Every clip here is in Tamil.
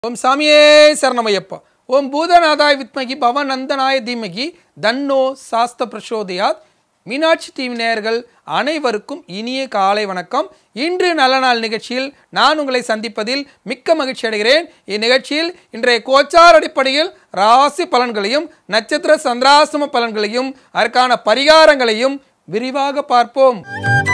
ஓம் சாமியே சரணமையப்பா ஓம் பூதநாதாய வித்மகி பவநந்தனாய தீமகி தன்னோ சாஸ்த பிரசோதயாத் மீனாட்சி டிவி நேயர்கள் அனைவருக்கும் இனிய காலை வணக்கம் இன்று நல்ல நாள் நிகழ்ச்சியில் நான் உங்களை சந்திப்பதில் மிக்க மகிழ்ச்சி அடைகிறேன் இந்நிகழ்ச்சியில் இன்றைய கோச்சார் அடிப்படையில் ராசி பலன்களையும் நட்சத்திர சந்திராசிரம பலன்களையும் அதற்கான பரிகாரங்களையும் விரிவாக பார்ப்போம்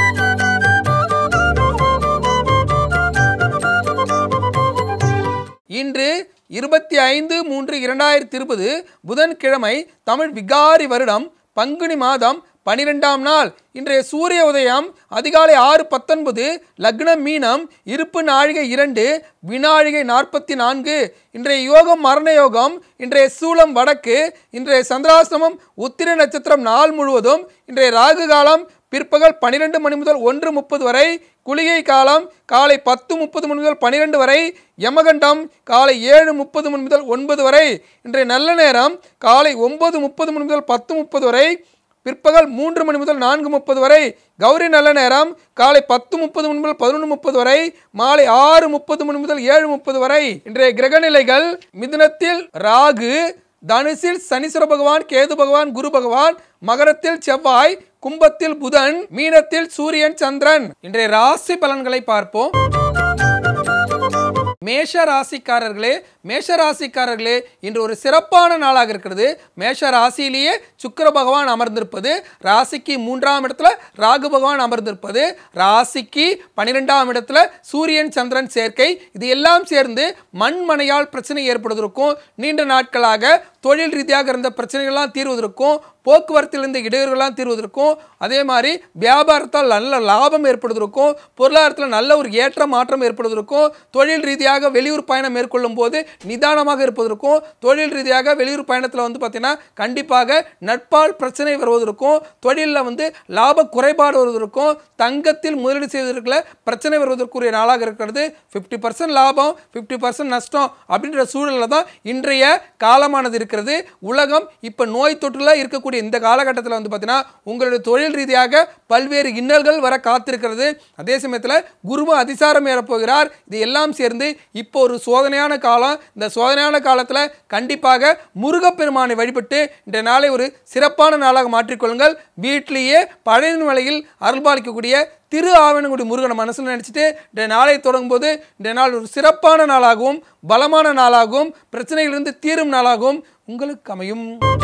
இன்று இருபத்தி ஐந்து மூன்று இரண்டாயிரத்தி இருபது புதன்கிழமை தமிழ் விகாரி வருடம் பங்குனி மாதம் பனிரெண்டாம் நாள் இன்றைய சூரிய உதயம் அதிகாலை ஆறு பத்தொன்பது லக்னம் மீனம் இருப்பு நாழிகை இரண்டு வினாழிகை நாற்பத்தி நான்கு இன்றைய யோகம் மரண யோகம் இன்றைய சூலம் வடக்கு இன்றைய சந்திராசிரமம் உத்திர நட்சத்திரம் நாள் முழுவதும் இன்றைய ராகு காலம் பிற்பகல் பன்னிரெண்டு மணி முதல் ஒன்று முப்பது வரை குளிகை காலம் காலை பத்து முப்பது மணி முதல் பன்னிரெண்டு வரை யமகண்டம் காலை ஏழு முப்பது மணி முதல் ஒன்பது வரை இன்றைய நல்ல நேரம் காலை ஒன்பது முப்பது மணி முதல் பத்து முப்பது வரை பிற்பகல் மூன்று மணி முதல் நான்கு முப்பது வரை கௌரி நல்ல நேரம் காலை பத்து முப்பது மணி முதல் பதினொன்று முப்பது வரை மாலை ஆறு முப்பது மணி முதல் ஏழு முப்பது வரை இன்றைய கிரகநிலைகள் மிதுனத்தில் ராகு தனுசில் சனீஸ்வர பகவான் கேது பகவான் குரு பகவான் மகரத்தில் செவ்வாய் கும்பத்தில் புதன் மீனத்தில் சூரியன் சந்திரன் இன்றைய ராசி பலன்களை பார்ப்போம் மேஷ ராசிக்காரர்களே மேஷ ராசிக்காரர்களே இன்று ஒரு சிறப்பான நாளாக இருக்கிறது மேஷ ராசியிலேயே சுக்கிர பகவான் அமர்ந்திருப்பது ராசிக்கு மூன்றாம் இடத்துல ராகு பகவான் அமர்ந்திருப்பது ராசிக்கு பன்னிரெண்டாம் இடத்துல சூரியன் சந்திரன் சேர்க்கை இது எல்லாம் சேர்ந்து மண்மனையால் பிரச்சனை ஏற்படுவதற்கும் நீண்ட நாட்களாக தொழில் ரீதியாக இருந்த பிரச்சனைகள்லாம் தீர்வதற்கும் போக்குவரத்தில் இருந்த இடையூறுகள்லாம் தீர்வதற்கும் அதே மாதிரி வியாபாரத்தால் நல்ல லாபம் ஏற்படுவதற்கும் பொருளாதாரத்தில் நல்ல ஒரு ஏற்ற மாற்றம் ஏற்படுவதற்கும் தொழில் ரீதியாக வெளியூர் பயணம் மேற்கொள்ளும் போது நிதானமாக இருப்பதற்கும் தொழில் ரீதியாக வெளியூர் பயணத்தில் வந்து பார்த்தீங்கன்னா கண்டிப்பாக நட்பால் பிரச்சனை வருவதற்கும் தொழிலில் வந்து லாப குறைபாடு வருவதற்கும் தங்கத்தில் முதலீடு செய்வதற்குள்ள பிரச்சனை வருவதற்குரிய நாளாக இருக்கிறது ஃபிஃப்டி பர்சன்ட் லாபம் ஃபிஃப்டி பர்சன்ட் நஷ்டம் அப்படின்ற சூழலில் தான் இன்றைய காலமானது இருக்கிறது உலகம் இப்போ நோய் தொற்றுல இருக்கக்கூடிய இந்த காலகட்டத்தில் வந்து பார்த்தீங்கன்னா உங்களுடைய தொழில் ரீதியாக பல்வேறு இன்னல்கள் வர காத்திருக்கிறது அதே சமயத்தில் குருவு அதிசாரம் ஏறப்போகிறார் இது எல்லாம் சேர்ந்து இப்போ ஒரு சோதனையான காலம் இந்த சோதனையான காலத்தில் கண்டிப்பாக முருகப்பெருமானை வழிபட்டு இந்த நாளை ஒரு சிறப்பான நாளாக மாற்றிக்கொள்ளுங்கள் வீட்டிலேயே பழைய மலையில் அருள்பாலிக்கக்கூடிய திரு ஆவணங்குடி முருகனை மனசில் நினச்சிட்டு இந்த நாளை தொடங்கும் போது இந்த நாள் ஒரு சிறப்பான நாளாகவும் பலமான நாளாகவும் பிரச்சனைகளிலிருந்து தீரும் நாளாகவும் உங்களுக்கு அமையும்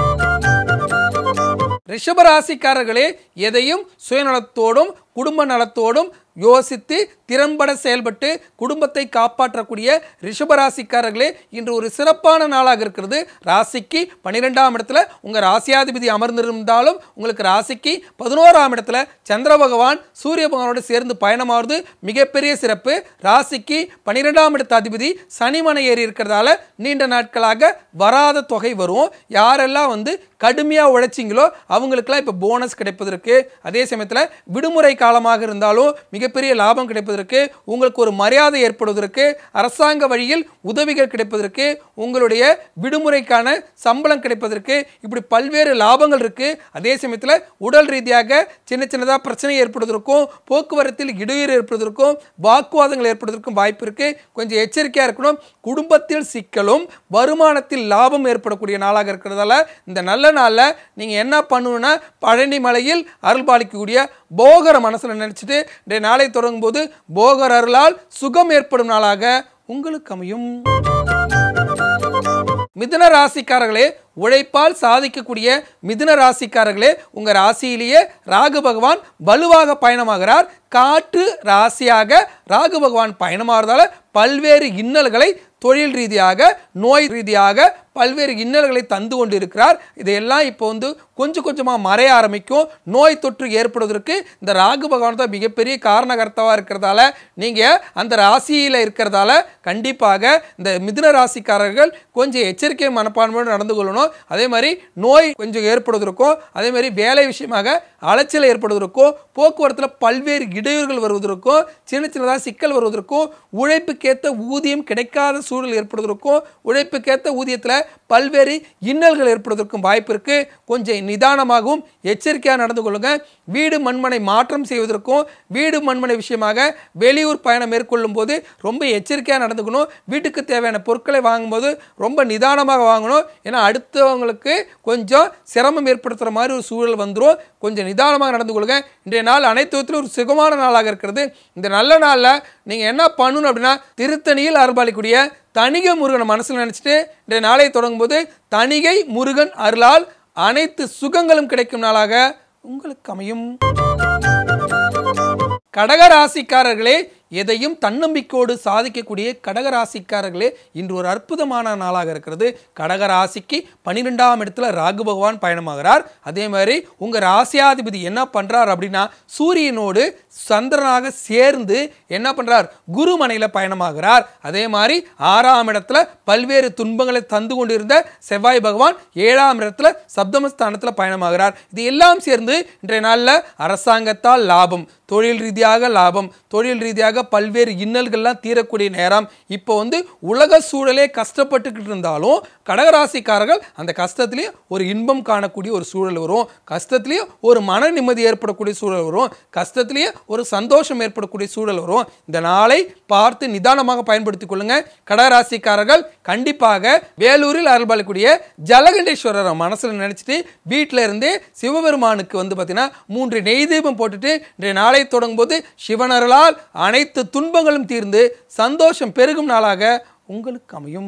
ரிஷபராசிக்காரர்களே எதையும் சுயநலத்தோடும் குடும்ப நலத்தோடும் யோசித்து திறம்பட செயல்பட்டு குடும்பத்தை காப்பாற்றக்கூடிய ரிஷபராசிக்காரர்களே இன்று ஒரு சிறப்பான நாளாக இருக்கிறது ராசிக்கு பன்னிரெண்டாம் இடத்துல உங்கள் ராசியாதிபதி அமர்ந்திருந்தாலும் உங்களுக்கு ராசிக்கு பதினோராம் இடத்துல சந்திர பகவான் சூரிய பகவானோடு சேர்ந்து பயணமாவது மிகப்பெரிய சிறப்பு ராசிக்கு பன்னிரெண்டாம் இடத்த அதிபதி சனிமனை ஏறி இருக்கிறதால நீண்ட நாட்களாக வராத தொகை வரும் யாரெல்லாம் வந்து கடுமையாக உழைச்சிங்களோ அவங்களுக்கெல்லாம் இப்போ போனஸ் கிடைப்பதற்கு அதே சமயத்தில் விடுமுறை காலமாக இருந்தாலும் மிகப்பெரிய லாபம் கிடைப்பதற்கு உங்களுக்கு ஒரு மரியாதை ஏற்படுவதற்கு அரசாங்க வழியில் உதவிகள் கிடைப்பதற்கு உங்களுடைய விடுமுறைக்கான சம்பளம் கிடைப்பதற்கு இப்படி பல்வேறு லாபங்கள் இருக்கு அதே சமயத்தில் உடல் ரீதியாக சின்ன சின்னதாக பிரச்சனை ஏற்படுவதற்கும் போக்குவரத்தில் இடையூறு ஏற்படுவதற்கும் வாக்குவாதங்கள் ஏற்படுவதற்கும் வாய்ப்பு இருக்கு கொஞ்சம் எச்சரிக்கையாக இருக்கணும் குடும்பத்தில் சிக்கலும் வருமானத்தில் லாபம் ஏற்படக்கூடிய நாளாக இருக்கிறதால இந்த நல்ல நாளில் நீங்கள் என்ன பண்ணணும்னா பழனி மலையில் அருள்பாலிக்கக்கூடிய போகர மனசில் நினச்சிட்டு இந்த நாளை தொடங்கும் போது போகர் அருளால் சுகம் ஏற்படும் நாளாக உங்களுக்கு அமையும் மிதுன ராசிக்காரர்களே உழைப்பால் சாதிக்கக்கூடிய மிதுன ராசிக்காரர்களே உங்க ராசியிலேயே ராகு பகவான் வலுவாக பயணமாகிறார் காற்று ராசியாக ராகு பகவான் பயணமாகிறதால பல்வேறு இன்னல்களை தொழில் ரீதியாக நோய் ரீதியாக பல்வேறு இன்னல்களை தந்து கொண்டு இருக்கிறார் இதையெல்லாம் இப்போ வந்து கொஞ்சம் கொஞ்சமாக மறைய ஆரம்பிக்கும் நோய் தொற்று ஏற்படுவதற்கு இந்த ராகு பகவான் தான் மிகப்பெரிய காரணகர்த்தாவாக இருக்கிறதால நீங்கள் அந்த ராசியில் இருக்கிறதால கண்டிப்பாக இந்த மிதுன ராசிக்காரர்கள் கொஞ்சம் எச்சரிக்கை மனப்பான்மையோடு நடந்து கொள்ளணும் ஏற்படுவதற்கும் அதே மாதிரி நோய் கொஞ்சம் ஏற்படுவதற்கும் அதே மாதிரி வேலை விஷயமாக அலைச்சல் ஏற்படுவதற்கும் போக்குவரத்தில் பல்வேறு இடையூறுகள் வருவதற்கும் சின்ன சின்னதாக சிக்கல் வருவதற்கும் உழைப்புக்கேற்ற ஊதியம் கிடைக்காத சூழல் ஏற்படுவதற்கும் உழைப்புக்கேற்ற ஊதியத்தில் பல்வேறு இன்னல்கள் ஏற்படுவதற்கும் வாய்ப்பு இருக்கு கொஞ்சம் நிதானமாகவும் எச்சரிக்கையாக நடந்து கொள்ளுங்க வீடு மண்மனை மாற்றம் செய்வதற்கும் வீடு மண்மனை விஷயமாக வெளியூர் பயணம் மேற்கொள்ளும் போது ரொம்ப எச்சரிக்கையாக நடந்துக்கணும் வீட்டுக்கு தேவையான பொருட்களை வாங்கும்போது ரொம்ப நிதானமாக வாங்கணும் ஏன்னா அடுத்தவங்களுக்கு கொஞ்சம் சிரமம் ஏற்படுத்துகிற மாதிரி ஒரு சூழல் வந்துடும் கொஞ்சம் நிதானமாக நடந்து கொள்ளுங்க இன்றைய நாள் அனைத்து விதத்திலும் ஒரு சுகமான நாளாக இருக்கிறது இந்த நல்ல நாளில் நீங்கள் என்ன பண்ணணும் அப்படின்னா திருத்தணியில் அருள்பாலிக்கூடிய தணிகை முருகனை மனசில் நினச்சிட்டு இன்றைய நாளை தொடங்கும்போது தணிகை முருகன் அருளால் அனைத்து சுகங்களும் கிடைக்கும் நாளாக உங்களுக்கு அமையும் கடகராசிக்காரர்களே எதையும் தன்னம்பிக்கையோடு சாதிக்கக்கூடிய கடகராசிக்காரர்களே இன்று ஒரு அற்புதமான நாளாக இருக்கிறது கடகராசிக்கு பன்னிரெண்டாம் இடத்துல ராகு பகவான் பயணமாகிறார் அதே மாதிரி உங்க ராசியாதிபதி என்ன பண்றார் அப்படின்னா சூரியனோடு சந்திரனாக சேர்ந்து என்ன பண்றார் குருமனையில பயணமாகிறார் அதே மாதிரி ஆறாம் இடத்துல பல்வேறு துன்பங்களை தந்து கொண்டிருந்த செவ்வாய் பகவான் ஏழாம் இடத்துல சப்தமஸ்தானத்துல பயணமாகிறார் இது எல்லாம் சேர்ந்து இன்றைய நாளில் அரசாங்கத்தால் லாபம் தொழில் ரீதியாக லாபம் தொழில் ரீதியாக பல்வேறு இன்னல்கள்லாம் தீரக்கூடிய நேரம் இப்போ வந்து உலக சூழலே கஷ்டப்பட்டுக்கிட்டு இருந்தாலும் கடகராசிக்காரர்கள் அந்த கஷ்டத்திலேயே ஒரு இன்பம் காணக்கூடிய ஒரு சூழல் வரும் கஷ்டத்திலேயே ஒரு மன நிம்மதி ஏற்படக்கூடிய சூழல் வரும் கஷ்டத்திலேயே ஒரு சந்தோஷம் ஏற்படக்கூடிய சூழல் வரும் இந்த நாளை பார்த்து நிதானமாக பயன்படுத்திக் கொள்ளுங்க கடகராசிக்காரர்கள் கண்டிப்பாக வேலூரில் அருள்பாலிக்கூடிய ஜலகண்டேஸ்வரரை மனசுல நினைச்சிட்டு வீட்டில இருந்தே சிவபெருமானுக்கு வந்து பார்த்தீங்கன்னா மூன்று நெய் தீபம் போட்டுட்டு இன்றைய நாளை தொடங்கும் போது சிவனருளால் அனைத்து துன்பங்களும் தீர்ந்து சந்தோஷம் பெருகும் நாளாக உங்களுக்கு அமையும்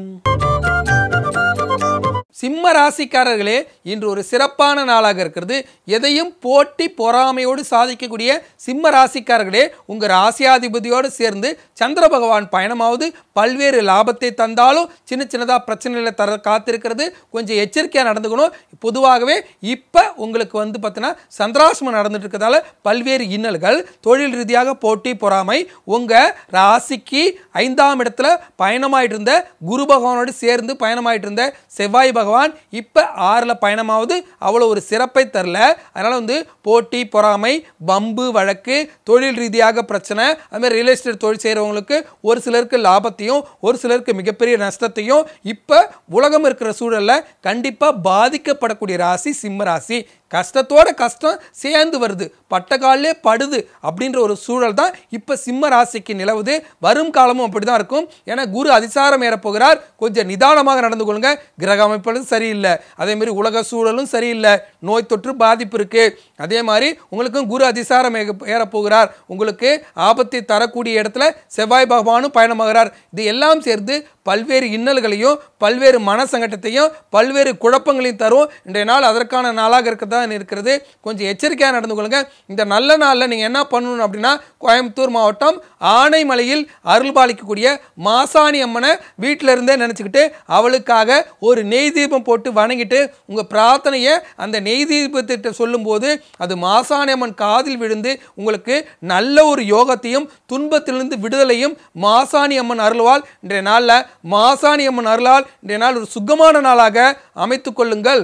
சிம்ம ராசிக்காரர்களே இன்று ஒரு சிறப்பான நாளாக இருக்கிறது எதையும் போட்டி பொறாமையோடு சாதிக்கக்கூடிய சிம்ம ராசிக்காரர்களே உங்க ராசியாதிபதியோடு சேர்ந்து சந்திர பகவான் பயணமாவது பல்வேறு லாபத்தை தந்தாலும் சின்ன சின்னதாக பிரச்சனைகளை தர காத்திருக்கிறது கொஞ்சம் எச்சரிக்கையாக நடந்துக்கணும் பொதுவாகவே இப்போ உங்களுக்கு வந்து பார்த்தீங்கன்னா சந்திராசிரமம் நடந்துட்டு இருக்கிறதால பல்வேறு இன்னல்கள் தொழில் ரீதியாக போட்டி பொறாமை உங்கள் ராசிக்கு ஐந்தாம் இடத்துல பயணமாயிட்டு இருந்த குரு பகவானோடு சேர்ந்து பயணமாயிட்டு இருந்த செவ்வாய் பகவான் இப்போ ஆறில் பயணமாவது அவ்வளோ ஒரு சிறப்பை தரல அதனால் வந்து போட்டி பொறாமை பம்பு வழக்கு தொழில் ரீதியாக பிரச்சனை அதுமாதிரி ரியல் எஸ்டேட் தொழில் செய்கிறவங்களுக்கு ஒரு சிலருக்கு லாபத்தையும் ஒரு சிலருக்கு மிகப்பெரிய நஷ்டத்தையும் இப்போ உலகம் இருக்கிற சூழலில் கண்டிப்பாக பாதிக்கப்படக்கூடிய ராசி சிம்ம ராசி கஷ்டத்தோட கஷ்டம் சேர்ந்து வருது பட்டக்காலே படுது அப்படின்ற ஒரு சூழல் தான் இப்போ சிம்ம ராசிக்கு நிலவுது வரும் காலமும் அப்படி தான் இருக்கும் ஏன்னா குரு அதிசாரம் ஏறப்போகிறார் கொஞ்சம் நிதானமாக நடந்து கொள்ளுங்க கிரக அமைப்புகளும் சரியில்லை அதே மாதிரி உலக சூழலும் சரியில்லை நோய் தொற்று பாதிப்பு இருக்கு அதே மாதிரி உங்களுக்கும் குரு அதிசாரம் ஏக- ஏறப்போகிறார் உங்களுக்கு ஆபத்தை தரக்கூடிய இடத்துல செவ்வாய் பகவானும் பயணமாகிறார் இது எல்லாம் சேர்ந்து பல்வேறு இன்னல்களையும் பல்வேறு மன சங்கட்டத்தையும் பல்வேறு குழப்பங்களையும் தரும் இன்றைய நாள் அதற்கான நாளாக இருக்கதான் இருக்கிறது கொஞ்சம் எச்சரிக்கையாக நடந்து கொள்ளுங்க இந்த நல்ல நாளில் நீங்கள் என்ன பண்ணணும் அப்படின்னா கோயம்புத்தூர் மாவட்டம் ஆனைமலையில் அருள்பாலிக்கக்கூடிய மாசாணி அம்மனை வீட்டில இருந்தே நினச்சிக்கிட்டு அவளுக்காக ஒரு நெய் தீபம் போட்டு வணங்கிட்டு உங்கள் பிரார்த்தனையை அந்த நெய் தீபத்திட்ட சொல்லும்போது அது மாசாணி அம்மன் காதில் விழுந்து உங்களுக்கு நல்ல ஒரு யோகத்தையும் துன்பத்திலிருந்து விடுதலையும் மாசாணி அம்மன் அருள்வாள் இன்றைய நாளில் மாசாணி அம்மன் அருளால் இன்றைய நாள் ஒரு சுகமான நாளாக அமைத்துக் கொள்ளுங்கள்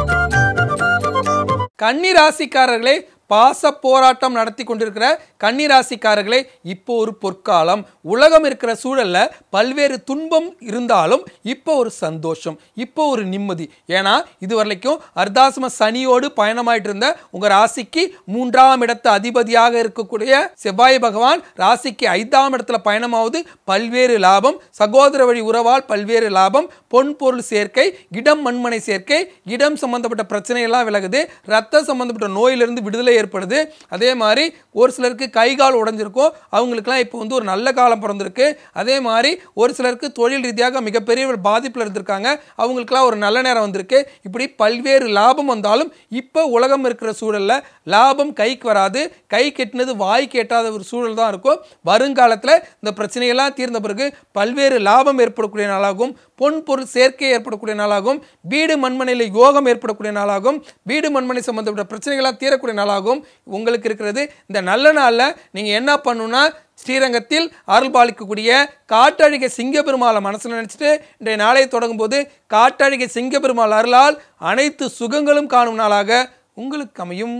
கன்னி ராசிக்காரர்களே பாச போராட்டம் நடத்தி கொண்டிருக்கிற கன்னி ராசிக்காரர்களே இப்போ ஒரு பொற்காலம் உலகம் இருக்கிற சூழல்ல பல்வேறு துன்பம் இருந்தாலும் இப்போ ஒரு சந்தோஷம் இப்போ ஒரு நிம்மதி ஏன்னா இது வரைக்கும் அர்த்தாசம சனியோடு பயணமாயிட்டு இருந்த உங்க ராசிக்கு மூன்றாம் இடத்து அதிபதியாக இருக்கக்கூடிய செவ்வாய் பகவான் ராசிக்கு ஐந்தாம் இடத்துல பயணமாவது பல்வேறு லாபம் சகோதர வழி உறவால் பல்வேறு லாபம் பொன் பொருள் சேர்க்கை இடம் மண்மனை சேர்க்கை இடம் சம்பந்தப்பட்ட பிரச்சனை எல்லாம் விலகுது ரத்த சம்பந்தப்பட்ட நோயிலிருந்து விடுதலை ஏற்படுது அதே மாதிரி ஒரு சிலருக்கு கை கால் உடைஞ்சிருக்கும் அவங்களுக்குலாம் இப்போ வந்து ஒரு நல்ல காலம் பிறந்திருக்கு அதே மாதிரி ஒரு சிலருக்கு தொழில் ரீதியாக மிகப்பெரிய ஒரு பாதிப்பில் இருந்திருக்காங்க அவங்களுக்குலாம் ஒரு நல்ல நேரம் வந்திருக்கு இப்படி பல்வேறு லாபம் வந்தாலும் இப்போ உலகம் இருக்கிற சூழல்ல லாபம் கைக்கு வராது கை கெட்டினது வாய் கேட்டாத ஒரு சூழல் தான் இருக்கும் வருங்காலத்தில் இந்த பிரச்சனையெல்லாம் தீர்ந்த பிறகு பல்வேறு லாபம் ஏற்படக்கூடிய நாளாகும் பொன் பொருள் சேர்க்கை ஏற்படக்கூடிய நாளாகும் வீடு மண்மனையில் யோகம் ஏற்படக்கூடிய நாளாகும் வீடு மண்மனை சம்பந்தப்பட்ட பிரச்சனைகளாக தீரக்கூடிய நாளாகும் நாளாகும் உங்களுக்கு இருக்கிறது இந்த நல்ல நாளில் நீங்கள் என்ன பண்ணணும்னா ஸ்ரீரங்கத்தில் அருள்பாலிக்கக்கூடிய காட்டழிகை சிங்கப்பெருமாளை மனசில் நினச்சிட்டு இன்றைய நாளை தொடங்கும் போது காட்டழிகை சிங்கப்பெருமாள் அருளால் அனைத்து சுகங்களும் காணும் நாளாக உங்களுக்கு அமையும்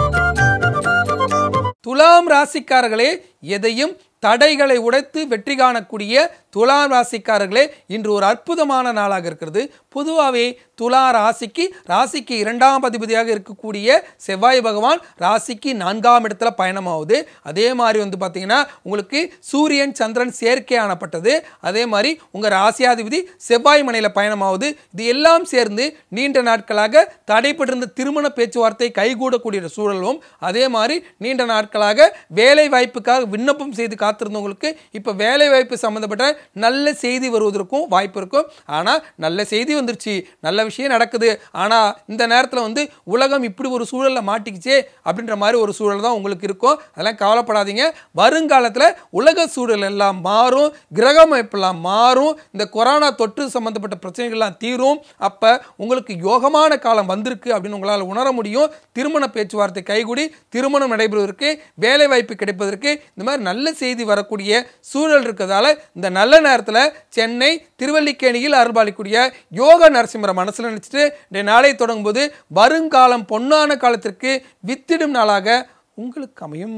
துலாம் ராசிக்காரர்களே எதையும் தடைகளை உடைத்து வெற்றி காணக்கூடிய துலாம் ராசிக்காரர்களே இன்று ஒரு அற்புதமான நாளாக இருக்கிறது பொதுவாகவே துலா ராசிக்கு ராசிக்கு இரண்டாம் அதிபதியாக இருக்கக்கூடிய செவ்வாய் பகவான் ராசிக்கு நான்காம் இடத்துல பயணமாகுது அதே மாதிரி வந்து பார்த்தீங்கன்னா உங்களுக்கு சூரியன் சந்திரன் சேர்க்கை ஆனப்பட்டது அதே மாதிரி உங்கள் ராசியாதிபதி செவ்வாய் மனையில் பயணமாகுது இது எல்லாம் சேர்ந்து நீண்ட நாட்களாக தடைப்பட்டிருந்த திருமண பேச்சுவார்த்தை கைகூடக்கூடிய சூழலும் அதே மாதிரி நீண்ட நாட்களாக வேலை வாய்ப்புக்காக விண்ணப்பம் செய்து காத்திருந்தவங்களுக்கு இப்போ வேலை வாய்ப்பு சம்மந்தப்பட்ட நல்ல செய்தி வருவதற்கும் வாய்ப்பு இருக்கும் ஆனால் நல்ல செய்தி வந்துருச்சு நல்ல விஷயம் நடக்குது ஆனால் இந்த நேரத்தில் வந்து உலகம் இப்படி ஒரு சூழலில் மாட்டிக்கிச்சே அப்படின்ற மாதிரி ஒரு சூழல் தான் உங்களுக்கு இருக்கும் அதெல்லாம் கவலைப்படாதீங்க வருங்காலத்தில் உலக சூழல் எல்லாம் மாறும் கிரக அமைப்பெல்லாம் மாறும் இந்த கொரோனா தொற்று சம்மந்தப்பட்ட பிரச்சனைகள்லாம் தீரும் அப்போ உங்களுக்கு யோகமான காலம் வந்திருக்கு அப்படின்னு உங்களால் உணர முடியும் திருமண பேச்சுவார்த்தை கைகூடி திருமணம் நடைபெறுவதற்கு வேலை வாய்ப்பு கிடைப்பதற்கு இந்த மாதிரி நல்ல செய்தி வரக்கூடிய சூழல் இருக்கிறதால இந்த நல்ல நேரத்தில் சென்னை திருவல்லிக்கேணியில் அருள்பாலிக்கூடிய யோக நரசிம்மரை மனசில் நினச்சிட்டு இந்த நாளை தொடங்கும்போது வருங்காலம் பொன்னான காலத்திற்கு வித்திடும் நாளாக உங்களுக்கு அமையும்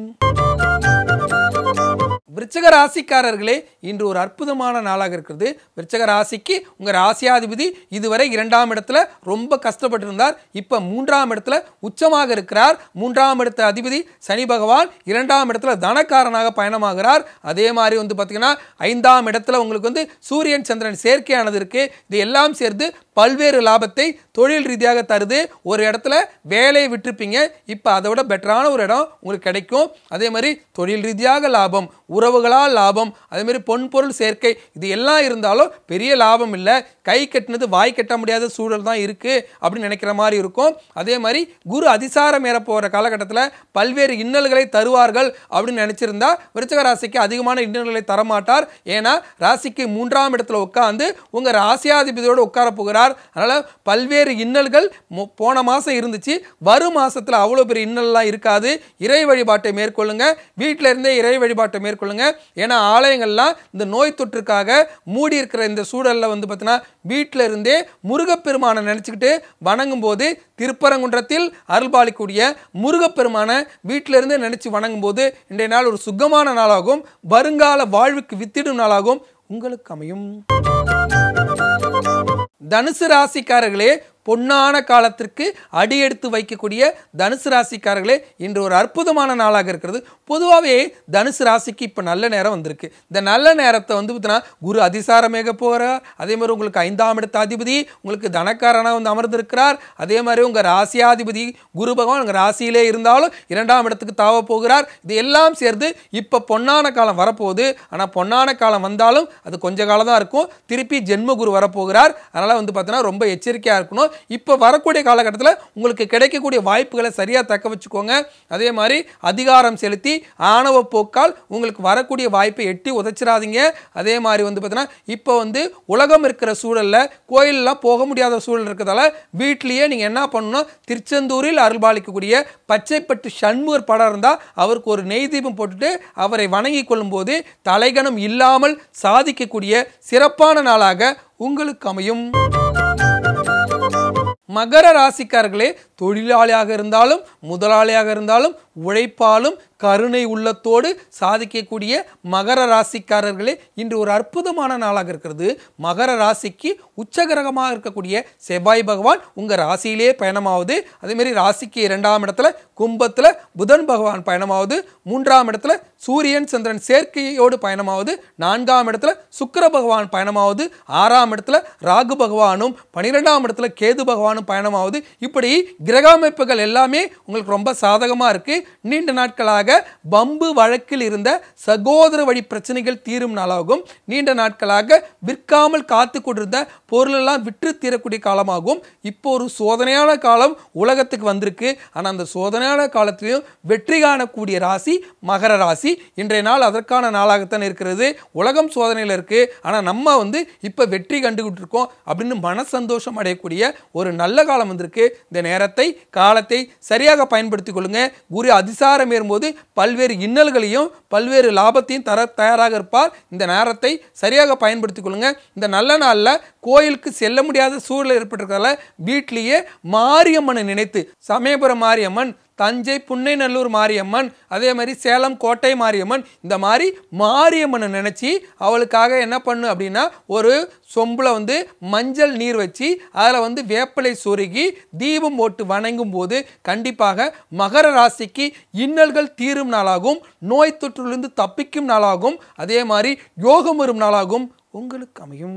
விருச்சக ராசிக்காரர்களே இன்று ஒரு அற்புதமான நாளாக இருக்கிறது விருச்சக ராசிக்கு உங்கள் ராசியாதிபதி இதுவரை இரண்டாம் இடத்துல ரொம்ப கஷ்டப்பட்டிருந்தார் இப்போ மூன்றாம் இடத்துல உச்சமாக இருக்கிறார் மூன்றாம் இடத்த அதிபதி சனி பகவான் இரண்டாம் இடத்துல தனக்காரனாக பயணமாகிறார் அதே மாதிரி வந்து பார்த்தீங்கன்னா ஐந்தாம் இடத்துல உங்களுக்கு வந்து சூரியன் சந்திரன் சேர்க்கையானது இருக்கு இது எல்லாம் சேர்ந்து பல்வேறு லாபத்தை தொழில் ரீதியாக தருது ஒரு இடத்துல வேலையை விட்டுருப்பீங்க இப்போ அதை விட பெட்டரான ஒரு இடம் உங்களுக்கு கிடைக்கும் அதே மாதிரி தொழில் ரீதியாக லாபம் உறவுகளால் லாபம் அதே மாதிரி பொன் பொருள் சேர்க்கை இது எல்லாம் இருந்தாலும் பெரிய லாபம் இல்லை கை கட்டினது வாய் கட்ட முடியாத சூழல் தான் இருக்குது அப்படின்னு நினைக்கிற மாதிரி இருக்கும் அதே மாதிரி குரு அதிசாரம் ஏற போகிற காலகட்டத்தில் பல்வேறு இன்னல்களை தருவார்கள் அப்படின்னு நினச்சிருந்தா விருச்சக ராசிக்கு அதிகமான இன்னல்களை தரமாட்டார் ஏன்னா ராசிக்கு மூன்றாம் இடத்துல உட்காந்து உங்கள் ராசியாதிபதியோடு உட்கார போகிறார் அதனால் பல்வேறு இன்னல்கள் மு- போன மாதம் இருந்துச்சு வரும் மாசத்துல அவ்வளோ பெரிய இன்னல்லாம் இருக்காது இறை வழிபாட்டை மேற்கொள்ளுங்க வீட்டில் இருந்தே இறை வழிபாட்டை மேற்கொள்ளுங்க ஏன்னா ஆலயங்கள்லாம் இந்த நோய் தொற்றுக்காக மூடி இருக்கிற இந்த சூழலில் வந்து பார்த்தீங்கன்னா வீட்டில் இருந்தே முருகப்பெருமானை நினச்சிக்கிட்டு வணங்கும் போது திருப்பரங்குன்றத்தில் அருள்பாலிக்கூடிய முருகப்பெருமானை வீட்டில இருந்தே நினச்சி வணங்கும் போது இன்றைய நாள் ஒரு சுகமான நாளாகும் வருங்கால வாழ்வுக்கு வித்திடும் நாளாகும் உங்களுக்கு அமையும் தனுசு ராசிக்காரர்களே பொன்னான காலத்திற்கு அடியெடுத்து வைக்கக்கூடிய தனுசு ராசிக்காரர்களே இன்று ஒரு அற்புதமான நாளாக இருக்கிறது பொதுவாகவே தனுசு ராசிக்கு இப்போ நல்ல நேரம் வந்திருக்கு இந்த நல்ல நேரத்தை வந்து பார்த்தீங்கன்னா குரு அதிசாரமேக போகிறார் அதே மாதிரி உங்களுக்கு ஐந்தாம் இடத்த அதிபதி உங்களுக்கு தனக்காரனாக வந்து அமர்ந்திருக்கிறார் அதே மாதிரி உங்கள் ராசியாதிபதி குரு பகவான் உங்கள் ராசியிலே இருந்தாலும் இரண்டாம் இடத்துக்கு தாவ போகிறார் இது எல்லாம் சேர்ந்து இப்போ பொன்னான காலம் வரப்போகுது ஆனால் பொன்னான காலம் வந்தாலும் அது கொஞ்ச காலம் தான் இருக்கும் திருப்பி ஜென்ம குரு வரப்போகிறார் அதனால் வந்து பார்த்தீங்கன்னா ரொம்ப எச்சரிக்கையாக இருக்கணும் இப்போ வரக்கூடிய காலகட்டத்தில் உங்களுக்கு கிடைக்கக்கூடிய வாய்ப்புகளை சரியாக தக்க வச்சுக்கோங்க அதே மாதிரி அதிகாரம் செலுத்தி ஆணவ போக்கால் உங்களுக்கு வரக்கூடிய வாய்ப்பை எட்டி உதைச்சிடாதீங்க அதே மாதிரி வந்து பார்த்தீங்கன்னா இப்போ வந்து உலகம் இருக்கிற சூழலில் கோயிலெலாம் போக முடியாத சூழல் இருக்கிறதால வீட்லேயே நீங்கள் என்ன பண்ணணும் திருச்செந்தூரில் அருள்பாலிக்கக்கூடிய பச்சைப்பட்டு சண்முகர் படம் இருந்தால் அவருக்கு ஒரு நெய் தீபம் போட்டுட்டு அவரை வணங்கி கொள்ளும்போது தலைகணம் இல்லாமல் சாதிக்கக்கூடிய சிறப்பான நாளாக உங்களுக்கு அமையும் மகர ராசிக்காரர்களே தொழிலாளியாக இருந்தாலும் முதலாளியாக இருந்தாலும் உழைப்பாலும் கருணை உள்ளத்தோடு சாதிக்கக்கூடிய மகர ராசிக்காரர்களே இன்று ஒரு அற்புதமான நாளாக இருக்கிறது மகர ராசிக்கு உச்சகிரகமாக இருக்கக்கூடிய செவ்வாய் பகவான் உங்கள் ராசியிலே பயணமாவது அதேமாரி ராசிக்கு இரண்டாம் இடத்துல கும்பத்தில் புதன் பகவான் பயணமாவது மூன்றாம் இடத்துல சூரியன் சந்திரன் சேர்க்கையோடு பயணமாவது நான்காம் இடத்துல சுக்கிர பகவான் பயணமாவது ஆறாம் இடத்துல ராகு பகவானும் பன்னிரெண்டாம் இடத்துல கேது பகவானும் பயணமாவது இப்படி கிரக அமைப்புகள் எல்லாமே உங்களுக்கு ரொம்ப சாதகமாக இருக்கு நீண்ட நாட்களாக பம்பு வழக்கில் இருந்த சகோதர வழி பிரச்சனைகள் தீரும் நாளாகும் நீண்ட நாட்களாக விற்காமல் காத்து கொண்டிருந்த பொருளெல்லாம் விற்று தீரக்கூடிய காலமாகும் இப்போ ஒரு சோதனையான காலம் உலகத்துக்கு வந்திருக்கு ஆனால் அந்த சோதனையான காலத்திலையும் வெற்றி காணக்கூடிய ராசி மகர ராசி இன்றைய நாள் அதற்கான நாளாகத்தான் இருக்கிறது உலகம் சோதனையில் இருக்கு ஆனால் நம்ம வந்து இப்போ வெற்றி கண்டுகிட்டு இருக்கோம் அப்படின்னு மன சந்தோஷம் அடையக்கூடிய ஒரு நல்ல காலம் வந்திருக்கு இந்த நேரத்தை நேரத்தை காலத்தை சரியாக பயன்படுத்திக் கொள்ளுங்க குரு அதிசாரம் ஏறும்போது பல்வேறு இன்னல்களையும் பல்வேறு லாபத்தையும் தர தயாராக இருப்பார் இந்த நேரத்தை சரியாக பயன்படுத்திக் கொள்ளுங்க இந்த நல்ல நாளில் கோயிலுக்கு செல்ல முடியாத சூழல் ஏற்பட்டிருக்கிறதால வீட்டிலேயே மாரியம்மனை நினைத்து சமயபுரம் மாரியம்மன் தஞ்சை புன்னைநல்லூர் மாரியம்மன் அதே மாதிரி சேலம் கோட்டை மாரியம்மன் இந்த மாதிரி மாரியம்மனை நினச்சி அவளுக்காக என்ன பண்ணு அப்படின்னா ஒரு சொம்பில் வந்து மஞ்சள் நீர் வச்சு அதில் வந்து வேப்பிலை சொருகி தீபம் போட்டு வணங்கும் போது கண்டிப்பாக மகர ராசிக்கு இன்னல்கள் தீரும் நாளாகும் நோய் தொற்றிலிருந்து தப்பிக்கும் நாளாகும் அதே மாதிரி யோகம் வரும் நாளாகும் உங்களுக்கு அமையும்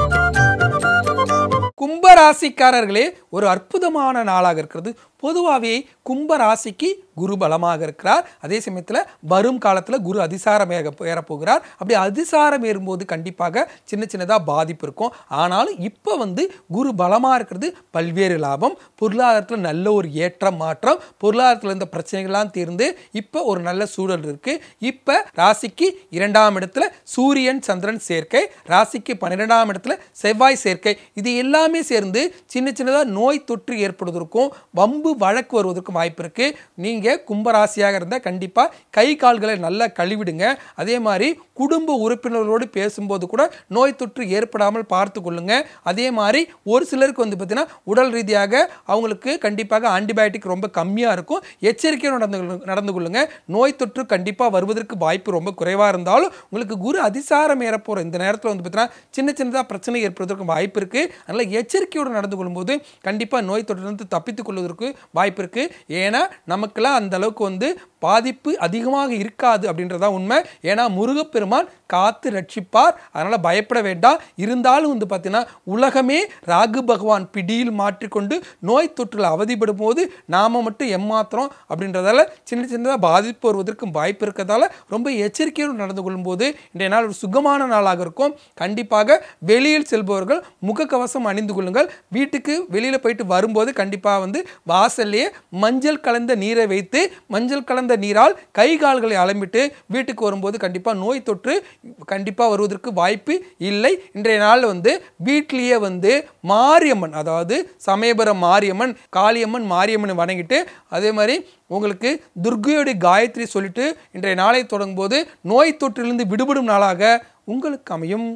கும்ப ராசிக்காரர்களே ஒரு அற்புதமான நாளாக இருக்கிறது பொதுவாகவே கும்ப ராசிக்கு குரு பலமாக இருக்கிறார் அதே சமயத்தில் வரும் காலத்தில் குரு அதிசாரம் ஏற ஏறப்போகிறார் அப்படி அதிசாரம் ஏறும்போது கண்டிப்பாக சின்ன சின்னதாக பாதிப்பு இருக்கும் ஆனாலும் இப்போ வந்து குரு பலமாக இருக்கிறது பல்வேறு லாபம் பொருளாதாரத்தில் நல்ல ஒரு ஏற்றம் மாற்றம் பொருளாதாரத்தில் இருந்த பிரச்சனைகள்லாம் தீர்ந்து இப்போ ஒரு நல்ல சூழல் இருக்கு இப்போ ராசிக்கு இரண்டாம் இடத்துல சூரியன் சந்திரன் சேர்க்கை ராசிக்கு பன்னிரெண்டாம் இடத்துல செவ்வாய் சேர்க்கை இது எல்லாமே சேர்ந்து சின்ன சின்னதாக நோய் தொற்று ஏற்படுவதற்கும் வம்பு வழக்கு வருவதற்கும் வாய்ப்பு இருக்கு நீங்க கும்பராசியாக இருந்தால் கண்டிப்பா கை கால்களை நல்லா கழுவிடுங்க அதே மாதிரி குடும்ப உறுப்பினர்களோடு பேசும்போது கூட நோய் தொற்று ஏற்படாமல் பார்த்து கொள்ளுங்க அதே மாதிரி ஒரு சிலருக்கு வந்து பார்த்தீங்கன்னா உடல் ரீதியாக அவங்களுக்கு கண்டிப்பாக ஆன்டிபயோட்டிக் ரொம்ப கம்மியாக இருக்கும் எச்சரிக்கையோடு நடந்து கொள்ளுங்க- நடந்து கொள்ளுங்க நோய் தொற்று கண்டிப்பாக வருவதற்கு வாய்ப்பு ரொம்ப குறைவாக இருந்தாலும் உங்களுக்கு குரு அதிசாரம் ஏறப்போகிற இந்த நேரத்தில் வந்து பார்த்தீங்கன்னா சின்ன சின்னதாக பிரச்சனை ஏற்படுவதற்கு வாய்ப்பு இருக்கு அதனால் எச்சரிக்கையோடு நடந்து கொள்ளும்போது கண்டிப்பாக நோய் தொற்றிலிருந்து தப்பித்துக் கொள்வதற்கு வாய்ப்பு இருக்கு ஏன்னா நமக்கெல்லாம் அந்த அளவுக்கு வந்து பாதிப்பு அதிகமாக இருக்காது அப்படின்றதா உண்மை ஏன்னா முருகப்பெருமான் காத்து ரட்சிப்பார் அதனால் பயப்பட வேண்டாம் இருந்தாலும் வந்து பார்த்தீங்கன்னா உலகமே ராகு பகவான் பிடியில் மாற்றிக்கொண்டு நோய் தொற்றில் அவதிப்படும் போது நாம மட்டும் எம்மாத்திரம் அப்படின்றதால சின்ன சின்னதாக பாதிப்பு வருவதற்கும் வாய்ப்பு இருக்கிறதால ரொம்ப எச்சரிக்கையோடு நடந்து கொள்ளும்போது இன்றைய நாள் ஒரு சுகமான நாளாக இருக்கும் கண்டிப்பாக வெளியில் செல்பவர்கள் முகக்கவசம் அணிந்து கொள்ளுங்கள் வீட்டுக்கு வெளியில் போயிட்டு வரும்போது கண்டிப்பாக வந்து வாசல்லையே மஞ்சள் கலந்த நீரை வைத்து மஞ்சள் கலந்த நீரால் கை கால்களை அலம்பிட்டு வீட்டுக்கு வரும்போது கண்டிப்பாக நோய் தொற்று கண்டிப்பாக வருவதற்கு வாய்ப்பு இல்லை இன்றைய நாள் வந்து வீட்டிலேயே வந்து மாரியம்மன் அதாவது சமயபுரம் மாரியம்மன் காளியம்மன் மாரியம்மன் வணங்கிட்டு அதே மாதிரி உங்களுக்கு துர்கையோடைய காயத்ரி சொல்லிட்டு இன்றைய நாளை தொடங்கும்போது நோய் தொற்றிலிருந்து விடுபடும் நாளாக உங்களுக்கு அமையும்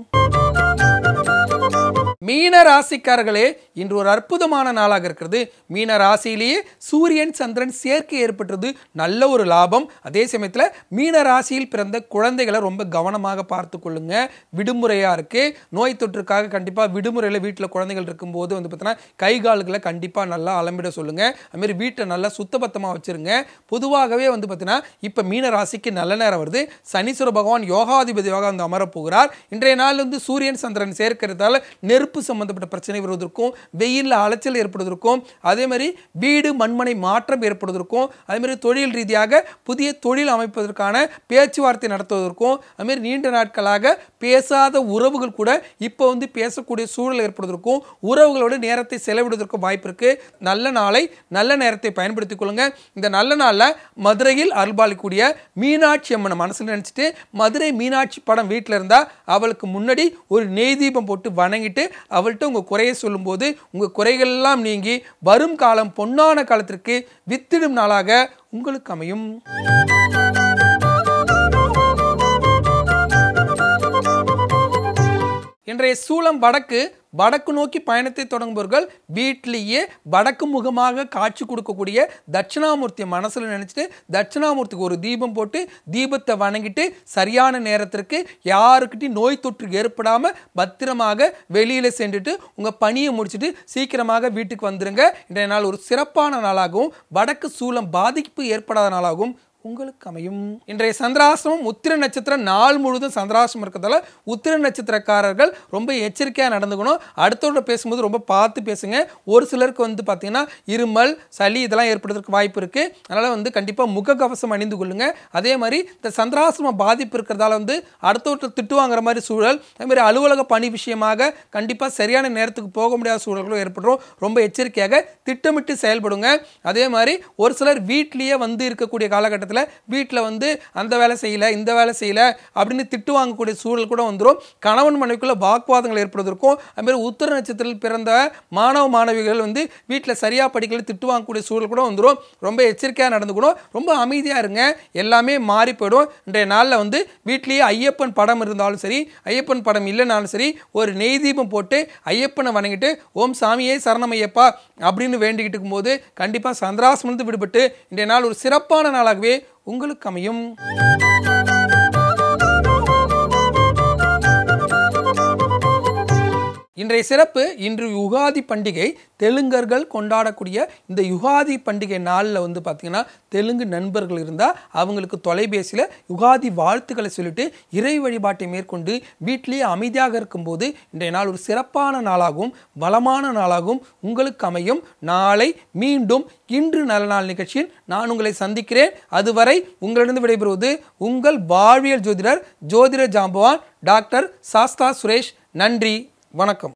மீன ராசிக்காரர்களே இன்று ஒரு அற்புதமான நாளாக இருக்கிறது மீன ராசியிலேயே சூரியன் சந்திரன் சேர்க்கை ஏற்பட்டது நல்ல ஒரு லாபம் அதே சமயத்தில் மீன ராசியில் பிறந்த குழந்தைகளை ரொம்ப கவனமாக பார்த்து கொள்ளுங்க விடுமுறையாக இருக்கு நோய் தொற்றுக்காக கண்டிப்பாக விடுமுறையில் வீட்டில் குழந்தைகள் இருக்கும்போது வந்து பார்த்தீங்கன்னா கை கால்களை கண்டிப்பாக நல்லா அலம்பிட சொல்லுங்க அதுமாரி வீட்டை நல்லா சுத்தபத்தமாக வச்சிருங்க பொதுவாகவே வந்து பார்த்தீங்கன்னா இப்போ மீன ராசிக்கு நல்ல நேரம் வருது சனீஸ்வர பகவான் யோகாதிபதியாக வந்து அமரப் போகிறார் இன்றைய நாள் வந்து சூரியன் சந்திரன் சேர்க்கிறதால நெருப்பு சம்பந்தப்பட்ட பிரச்சனை வருவதற்கும் வெயிலில் அலைச்சல் ஏற்படுவதற்கும் அதே மாதிரி வீடு மண்மனை மாற்றம் ஏற்படுவதற்கும் அதே மாதிரி தொழில் ரீதியாக புதிய தொழில் அமைப்பதற்கான பேச்சுவார்த்தை நடத்துவதற்கும் அது மாதிரி நீண்ட நாட்களாக பேசாத உறவுகள் கூட இப்போ வந்து பேசக்கூடிய சூழல் ஏற்படுவதற்கும் உறவுகளோடு நேரத்தை செலவிடுவதற்கும் வாய்ப்பு இருக்கு நல்ல நாளை நல்ல நேரத்தை பயன்படுத்திக் கொள்ளுங்க இந்த நல்ல நாளில் மதுரையில் அருள்பாலிக்கூடிய மீனாட்சி அம்மனை மனசில் நினச்சிட்டு மதுரை மீனாட்சி படம் வீட்டில் இருந்தால் அவளுக்கு முன்னாடி ஒரு நெய் தீபம் போட்டு வணங்கிட்டு அவள்கிட்ட உங்கள் குறையை சொல்லும்போது உங்கள் குறைகள் எல்லாம் நீங்கி வரும் காலம் பொன்னான காலத்திற்கு வித்திடும் நாளாக உங்களுக்கு அமையும் இன்றைய சூளம் வடக்கு வடக்கு நோக்கி பயணத்தை தொடங்குபவர்கள் வீட்டிலேயே வடக்கு முகமாக காட்சி கொடுக்கக்கூடிய தட்சிணாமூர்த்தியை மனசில் நினச்சிட்டு தட்சிணாமூர்த்திக்கு ஒரு தீபம் போட்டு தீபத்தை வணங்கிட்டு சரியான நேரத்திற்கு யாருக்கிட்டையும் நோய் தொற்று ஏற்படாமல் பத்திரமாக வெளியில் சென்றுட்டு உங்கள் பணியை முடிச்சுட்டு சீக்கிரமாக வீட்டுக்கு வந்துருங்க இன்றைய நாள் ஒரு சிறப்பான நாளாகவும் வடக்கு சூளம் பாதிப்பு ஏற்படாத நாளாகவும் உங்களுக்கு அமையும் இன்றைய சந்திராசிரமம் உத்திர நட்சத்திரம் நாள் முழுவதும் சந்திராசிரமம் இருக்கிறதால உத்திர நட்சத்திரக்காரர்கள் ரொம்ப எச்சரிக்கையாக நடந்துக்கணும் அடுத்தவரோட பேசும்போது ரொம்ப பார்த்து பேசுங்க ஒரு சிலருக்கு வந்து பார்த்தீங்கன்னா இருமல் சளி இதெல்லாம் ஏற்படுறதுக்கு வாய்ப்பு இருக்குது அதனால் வந்து கண்டிப்பாக முகக்கவசம் அணிந்து கொள்ளுங்க அதே மாதிரி இந்த சந்திராசிரம பாதிப்பு இருக்கிறதால வந்து அடுத்தவர்கிட்ட திட்டு வாங்குற மாதிரி சூழல் அதே மாதிரி அலுவலக பணி விஷயமாக கண்டிப்பாக சரியான நேரத்துக்கு போக முடியாத சூழல்களும் ஏற்படும் ரொம்ப எச்சரிக்கையாக திட்டமிட்டு செயல்படுங்க அதே மாதிரி ஒரு சிலர் வீட்லேயே வந்து இருக்கக்கூடிய காலகட்டத்தில் காலகட்டத்தில் வீட்டில் வந்து அந்த வேலை செய்யல இந்த வேலை செய்யல அப்படின்னு திட்டு வாங்கக்கூடிய சூழல் கூட வந்துடும் கணவன் மனைவிக்குள்ள வாக்குவாதங்கள் ஏற்படுவதற்கும் அதுமாதிரி உத்தர நட்சத்திரத்தில் பிறந்த மாணவ மாணவிகள் வந்து வீட்டில் சரியாக படிக்கல திட்டு வாங்கக்கூடிய சூழல் கூட வந்துடும் ரொம்ப எச்சரிக்கையாக நடந்துக்கணும் ரொம்ப அமைதியாக இருங்க எல்லாமே மாறி போயிடும் இன்றைய நாளில் வந்து வீட்லேயே ஐயப்பன் படம் இருந்தாலும் சரி ஐயப்பன் படம் இல்லைனாலும் சரி ஒரு நெய் தீபம் போட்டு ஐயப்பனை வணங்கிட்டு ஓம் சாமியே சரணம் ஐயப்பா அப்படின்னு வேண்டிக்கிட்டு இருக்கும்போது கண்டிப்பாக சந்திராசிரமத்து விடுபட்டு இன்றைய நாள் ஒரு சிறப்பான நாளாகவே உங்களுக்கு அமையும் இன்றைய சிறப்பு இன்று யுகாதி பண்டிகை தெலுங்கர்கள் கொண்டாடக்கூடிய இந்த யுகாதி பண்டிகை நாளில் வந்து பார்த்திங்கன்னா தெலுங்கு நண்பர்கள் இருந்தால் அவங்களுக்கு தொலைபேசியில் யுகாதி வாழ்த்துக்களை சொல்லிட்டு இறை வழிபாட்டை மேற்கொண்டு வீட்டிலேயே அமைதியாக இருக்கும்போது இன்றைய நாள் ஒரு சிறப்பான நாளாகவும் வளமான நாளாகவும் உங்களுக்கு அமையும் நாளை மீண்டும் இன்று நல்ல நாள் நிகழ்ச்சியில் நான் உங்களை சந்திக்கிறேன் அதுவரை உங்களிடம் விடைபெறுவது உங்கள் வாழ்வியல் ஜோதிடர் ஜோதிட ஜாம்பவான் டாக்டர் சாஸ்தா சுரேஷ் நன்றி வணக்கம்